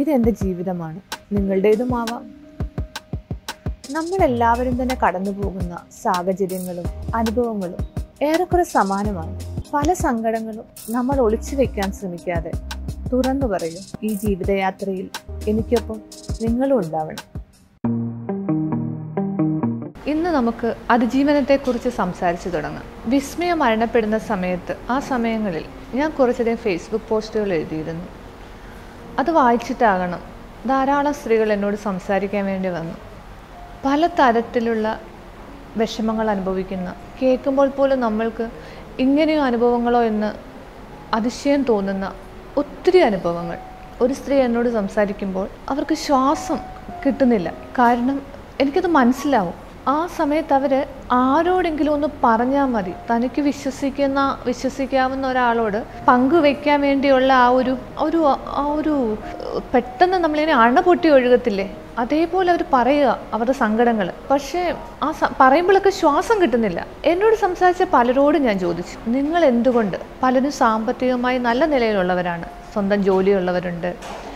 ഇത് എൻ്റെ ജീവിതമാണ് നിങ്ങളുടേതുമാവാം നമ്മളെല്ലാവരും തന്നെ കടന്നു പോകുന്ന സാഹചര്യങ്ങളും അനുഭവങ്ങളും ഏറെക്കുറെ സമാനമാണ് പല സങ്കടങ്ങളും നമ്മൾ ഒളിച്ചു വെക്കാൻ ശ്രമിക്കാതെ തുറന്നു പറയും ഈ ജീവിതയാത്രയിൽ എനിക്കൊപ്പം നിങ്ങളും ഉണ്ടാവണം ഇന്ന് നമുക്ക് അതിജീവനത്തെക്കുറിച്ച് സംസാരിച്ചു തുടങ്ങാം വിസ്മയ മരണപ്പെടുന്ന സമയത്ത് ആ സമയങ്ങളിൽ ഞാൻ കുറച്ചധികം ഫേസ്ബുക്ക് പോസ്റ്റുകൾ എഴുതിയിരുന്നു അത് വായിച്ചിട്ടാകണം ധാരാളം സ്ത്രീകൾ എന്നോട് സംസാരിക്കാൻ വേണ്ടി വന്നു പല തരത്തിലുള്ള വിഷമങ്ങൾ അനുഭവിക്കുന്ന കേൾക്കുമ്പോൾ പോലും നമ്മൾക്ക് ഇങ്ങനെയോ അനുഭവങ്ങളോ എന്ന് അതിശയം തോന്നുന്ന ഒത്തിരി അനുഭവങ്ങൾ ഒരു സ്ത്രീ എന്നോട് സംസാരിക്കുമ്പോൾ അവർക്ക് ശ്വാസം കിട്ടുന്നില്ല കാരണം എനിക്കത് മനസ്സിലാവും ആ സമയത്ത് അവർ ആരോടെങ്കിലും ഒന്ന് പറഞ്ഞാൽ മതി തനിക്ക് വിശ്വസിക്കുന്ന വിശ്വസിക്കാവുന്ന ഒരാളോട് പങ്കുവെക്കാൻ വേണ്ടിയുള്ള ആ ഒരു ഒരു ആ ഒരു പെട്ടെന്ന് നമ്മളിങ്ങനെ അണ പൊട്ടി ഒഴുകത്തില്ലേ അതേപോലെ അവർ പറയുക അവരുടെ സങ്കടങ്ങൾ പക്ഷേ ആ സ- പറയുമ്പോഴൊക്കെ ശ്വാസം കിട്ടുന്നില്ല എന്നോട് സംസാരിച്ച പലരോടും ഞാൻ ചോദിച്ചു നിങ്ങൾ എന്തുകൊണ്ട് പലരും സാമ്പത്തികമായി നല്ല നിലയിലുള്ളവരാണ് സ്വന്തം ജോലിയുള്ളവരുണ്ട്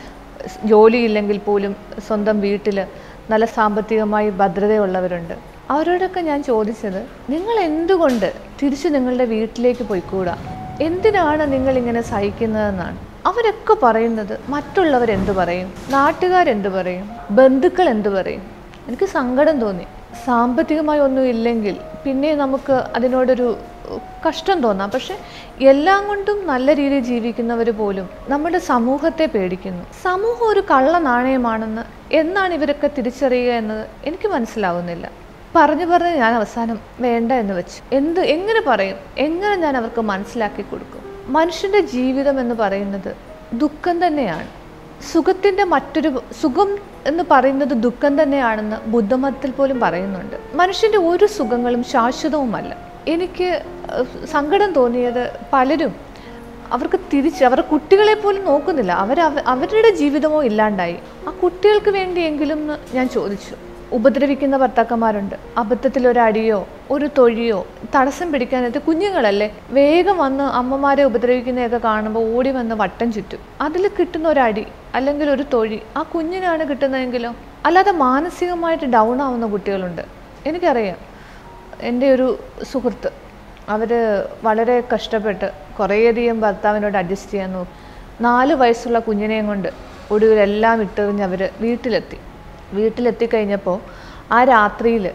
സ് ജോലിയില്ലെങ്കിൽ പോലും സ്വന്തം വീട്ടിൽ നല്ല സാമ്പത്തികമായി ഭദ്രതയുള്ളവരുണ്ട് അവരോടൊക്കെ ഞാൻ ചോദിച്ചത് നിങ്ങൾ എന്തുകൊണ്ട് തിരിച്ചു നിങ്ങളുടെ വീട്ടിലേക്ക് പോയിക്കൂടാ എന്തിനാണ് നിങ്ങൾ ഇങ്ങനെ സഹിക്കുന്നതെന്നാണ് അവരൊക്കെ പറയുന്നത് മറ്റുള്ളവർ എന്തു പറയും നാട്ടുകാരെന്ത് പറയും ബന്ധുക്കൾ എന്തു പറയും എനിക്ക് സങ്കടം തോന്നി സാമ്പത്തികമായി ഒന്നും ഇല്ലെങ്കിൽ പിന്നെ നമുക്ക് അതിനോടൊരു ഉം, കഷ്ടം തോന്നാം പക്ഷെ എല്ലാം കൊണ്ടും നല്ല രീതിയിൽ ജീവിക്കുന്നവർ പോലും നമ്മുടെ സമൂഹത്തെ പേടിക്കുന്നു സമൂഹം ഒരു കള്ള നാണയമാണെന്ന് എന്നാണ് ഇവരൊക്കെ തിരിച്ചറിയുക എന്നത് എനിക്ക് മനസ്സിലാവുന്നില്ല പറഞ്ഞു പറഞ്ഞ് ഞാൻ അവസാനം വേണ്ട എന്ന് വെച്ചു എന്ത് എങ്ങനെ പറയും എങ്ങനെ ഞാൻ അവർക്ക് മനസ്സിലാക്കി കൊടുക്കും മനുഷ്യന്റെ ജീവിതം എന്ന് പറയുന്നത് ദുഃഖം തന്നെയാണ് സുഖത്തിന്റെ മറ്റൊരു സുഖം എന്ന് പറയുന്നത് ദുഃഖം തന്നെയാണെന്ന് ബുദ്ധമതത്തിൽ പോലും പറയുന്നുണ്ട് മനുഷ്യന്റെ ഒരു സുഖങ്ങളും ശാശ്വതവുമല്ല എനിക്ക് ഏഹ്, സങ്കടം തോന്നിയത് പലരും അവർക്ക് തിരിച്ച് അവരുടെ കുട്ടികളെ പോലും നോക്കുന്നില്ല അവർ അവരുടെ ജീവിതമോ ഇല്ലാണ്ടായി ആ കുട്ടികൾക്ക് വേണ്ടിയെങ്കിലും എന്ന് ഞാൻ ചോദിച്ചു ഉപദ്രവിക്കുന്ന ഭർത്താക്കന്മാരുണ്ട് അബദ്ധത്തിൽ ഒരു അടിയോ ഒരു തൊഴിയോ തടസ്സം പിടിക്കാനായിട്ട് കുഞ്ഞുങ്ങളല്ലേ വേഗം വന്ന് അമ്മമാരെ ഉപദ്രവിക്കുന്നതൊക്കെ കാണുമ്പോൾ ഓടി വന്ന് വട്ടം ചുറ്റും അതിൽ കിട്ടുന്ന ഒരു അടി അല്ലെങ്കിൽ ഒരു തൊഴി ആ കുഞ്ഞിനാണ് കിട്ടുന്നതെങ്കിലോ അല്ലാതെ മാനസികമായിട്ട് ഡൗൺ ആവുന്ന കുട്ടികളുണ്ട് എനിക്കറിയാം എൻ്റെ ഒരു സുഹൃത്ത് അവർ വളരെ കഷ്ടപ്പെട്ട് കുറേയധികം ഭർത്താവിനോട് അഡ്ജസ്റ്റ് ചെയ്യാൻ നോക്കി നാല് വയസ്സുള്ള കുഞ്ഞിനെയും കൊണ്ട് ഒടുവിലെല്ലാം ഇട്ടെറിഞ്ഞ് അവർ വീട്ടിലെത്തി വീട്ടിലെത്തി കഴിഞ്ഞപ്പോൾ ആ രാത്രിയിൽ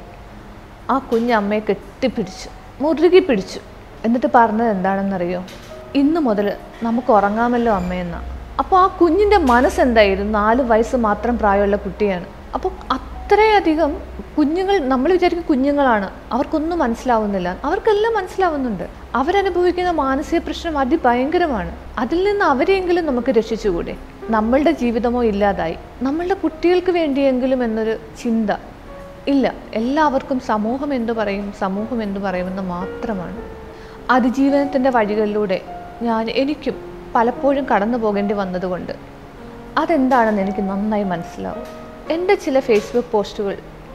ആ കുഞ്ഞ് അമ്മയെ കെട്ടിപ്പിടിച്ചു മുറുകി പിടിച്ചു എന്നിട്ട് പറഞ്ഞത് എന്താണെന്നറിയോ ഇന്ന് മുതൽ നമുക്ക് ഉറങ്ങാമല്ലോ അമ്മയെന്ന അപ്പോൾ ആ കുഞ്ഞിൻ്റെ മനസ്സെന്തായിരുന്നു നാല് വയസ്സ് മാത്രം പ്രായമുള്ള കുട്ടിയാണ് അപ്പോൾ അത്രയധികം കുഞ്ഞുങ്ങൾ നമ്മൾ വിചാരിക്കും കുഞ്ഞുങ്ങളാണ് അവർക്കൊന്നും മനസ്സിലാവുന്നില്ല അവർക്കെല്ലാം മനസ്സിലാവുന്നുണ്ട് അവരനുഭവിക്കുന്ന മാനസിക പ്രശ്നം അതിഭയങ്കരമാണ് അതിൽ നിന്ന് അവരെയെങ്കിലും നമുക്ക് രക്ഷിച്ചുകൂടെ നമ്മളുടെ ജീവിതമോ ഇല്ലാതായി നമ്മളുടെ കുട്ടികൾക്ക് വേണ്ടിയെങ്കിലും എന്നൊരു ചിന്ത ഇല്ല എല്ലാവർക്കും സമൂഹം എന്തു പറയും സമൂഹം എന്തു പറയുമെന്ന് മാത്രമാണ് അതിജീവനത്തിൻ്റെ വഴികളിലൂടെ ഞാൻ എനിക്കും പലപ്പോഴും കടന്നു പോകേണ്ടി വന്നതുകൊണ്ട് അതെന്താണെന്ന് എനിക്ക് നന്നായി മനസ്സിലാവും എൻ്റെ ചില ഫേസ്ബുക്ക് പോസ്റ്റുകൾ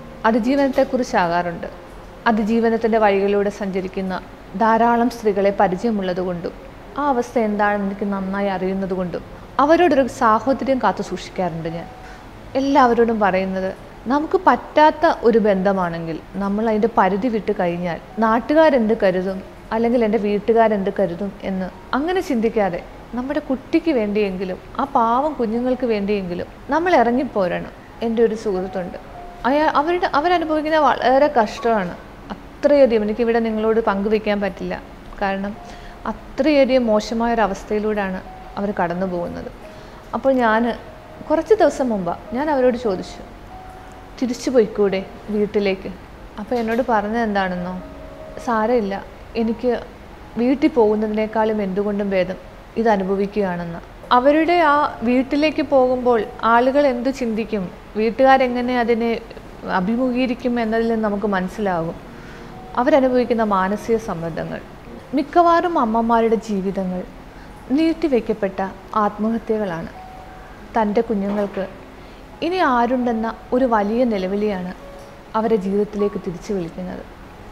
അതിജീവനത്തെക്കുറിച്ചാകാറുണ്ട് അതിജീവനത്തിൻ്റെ വഴികളിലൂടെ സഞ്ചരിക്കുന്ന ധാരാളം സ്ത്രീകളെ പരിചയമുള്ളതുകൊണ്ടും ആ അവസ്ഥ എന്താണെന്ന് എനിക്ക് നന്നായി അറിയുന്നതുകൊണ്ടും അവരോടൊരു സാഹോദര്യം കാത്തു സൂക്ഷിക്കാറുണ്ട് ഞാൻ എല്ലാവരോടും പറയുന്നത് നമുക്ക് പറ്റാത്ത ഒരു ബന്ധമാണെങ്കിൽ നമ്മൾ അതിൻ്റെ പരിധി വിട്ട് കഴിഞ്ഞാൽ നാട്ടുകാരെന്ത് കരുതും അല്ലെങ്കിൽ എൻ്റെ വീട്ടുകാരെന്ത് കരുതും എന്ന് അങ്ങനെ ചിന്തിക്കാതെ നമ്മുടെ കുട്ടിക്ക് വേണ്ടിയെങ്കിലും ആ പാവം കുഞ്ഞുങ്ങൾക്ക് വേണ്ടിയെങ്കിലും നമ്മൾ ഇറങ്ങിപ്പോരണം എൻ്റെ ഒരു സുഹൃത്തുണ്ട് അയാൾ അവരുടെ അവരനുഭവിക്കുന്ന വളരെ കഷ്ടമാണ് അത്രയധികം എനിക്കിവിടെ നിങ്ങളോട് പങ്കുവെക്കാൻ പറ്റില്ല കാരണം അത്രയധികം മോശമായൊരവസ്ഥയിലൂടെയാണ് അവർ കടന്നു പോകുന്നത് അപ്പോൾ ഞാൻ കുറച്ച് ദിവസം മുമ്പാണ് ഞാൻ അവരോട് ചോദിച്ചു തിരിച്ചു പോയിക്കൂടെ വീട്ടിലേക്ക് അപ്പോൾ എന്നോട് പറഞ്ഞത് എന്താണെന്നോ സാരമില്ല എനിക്ക് വീട്ടിൽ പോകുന്നതിനേക്കാളും എന്തുകൊണ്ടും ഭേദം ഇത് അനുഭവിക്കുകയാണെന്ന് അവരുടെ ആ വീട്ടിലേക്ക് പോകുമ്പോൾ ആളുകൾ എന്തു ചിന്തിക്കും വീട്ടുകാരെങ്ങനെ അതിനെ അഭിമുഖീകരിക്കും എന്നതിൽ നിന്ന് നമുക്ക് മനസ്സിലാകും അവരനുഭവിക്കുന്ന മാനസിക സമ്മർദ്ദങ്ങൾ മിക്കവാറും അമ്മമാരുടെ ജീവിതങ്ങൾ നീട്ടിവെക്കപ്പെട്ട ആത്മഹത്യകളാണ് തൻ്റെ കുഞ്ഞുങ്ങൾക്ക് ഇനി ആരുണ്ടെന്ന ഒരു വലിയ നിലവിളിയാണ് അവരെ ജീവിതത്തിലേക്ക് തിരിച്ചു വിളിക്കുന്നത്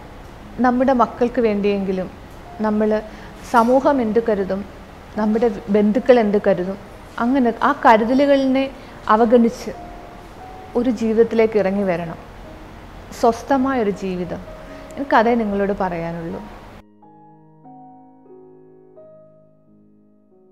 നമ്മുടെ മക്കൾക്ക് വേണ്ടിയെങ്കിലും നമ്മൾ സമൂഹം എന്ത് കരുതും നമ്മുടെ ബന്ധുക്കൾ എന്ത് കരുതും അങ്ങനെ ആ കരുതലുകളിനെ അവഗണിച്ച് ഒരു ജീവിതത്തിലേക്ക് ഇറങ്ങി വരണം സ്വസ്ഥമായൊരു ജീവിതം എനിക്കതേ നിങ്ങളോട് പറയാനുള്ളൂ